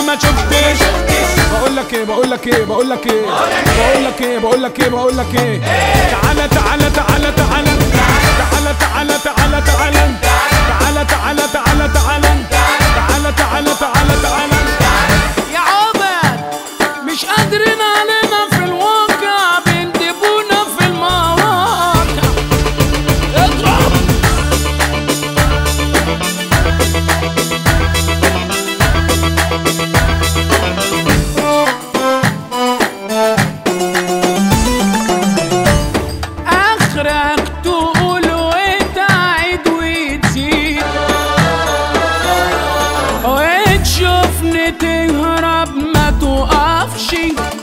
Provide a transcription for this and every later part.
وما شفتش بقول لك ايه بقول لك ايه بقول لك ايه بقول لك ايه بقول لك ايه بقول لك ايه تعالى تعالى تعالى تعالى تعالى تعالى تعالى تعالى تعالى تعالى تعالى تعالى تعالى تعالى تعالى تعالى يا عبد مش قادرين علينا في الواقع بيندبونا في المواقع اضرب اخرك تقول وتعيد وتزيد وتشوفني تهرب ما تقفش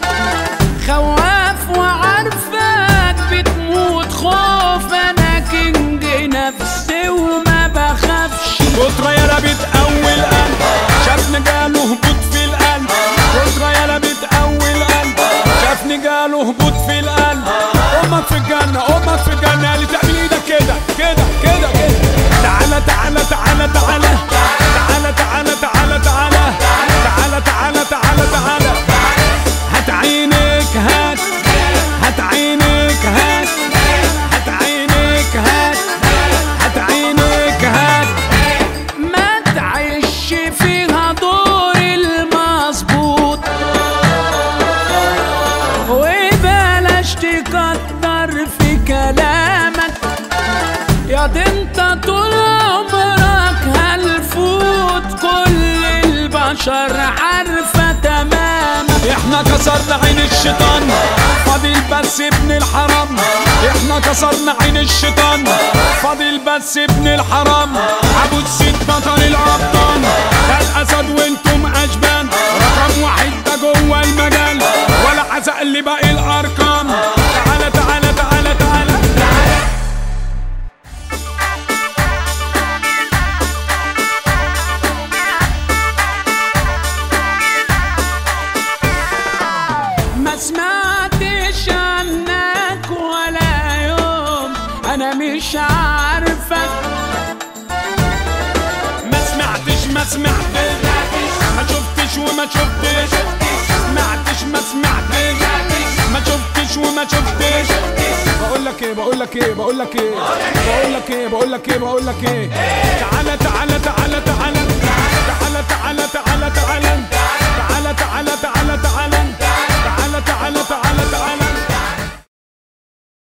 خواف وعارفك بتموت خوف انا كينج نفسي وما بخافش بكرة يا رابط أول قلب شافني جاله هبوط في القلب بكرة يا رابط أول قلب شافني جاله هبوط في القلب أمك في الجنة أمك في الجنة اللي تعمل إيدك كده كده كده كده تعالى تعالى تعالى تعالى تعالى تعالى تعالى تعالى تعالى تعالى تعالى تعالى هات عينك هات هات عينك هات هات عينك هات هات عينك هات ما تعيش فيها دور المظبوط وبلاش تكتر في كلامك يا دي انت طول عمرك هالفوت كل البشر عارفة تماما احنا كسرنا عين الشيطان فاضل بس ابن الحرام احنا كسرنا عين الشيطان فاضل بس ابن الحرام ابو السيد بطل الابطال ده الاسد وانتم اشبان رقم واحد ده جوه المجال ولا حزق اللي باقي الارقام تعالى تعالى تعالى تعالى ما سمعتش عنك ولا يوم انا مش عارفك ما سمعتش ما سمعتش ما شفتش وما شفتش سمعتش ما سمعتش ما شفتش وما شفتش بقول لك ايه بقول لك ايه بقول لك ايه بقول لك ايه بقول لك ايه بقول لك ايه تعالى تعالى تعالى تعالى تعالى تعالى تعالى تعالى تعالى تعالى تعالى تعالى تعالى تعالى تعالى تعالى تعالى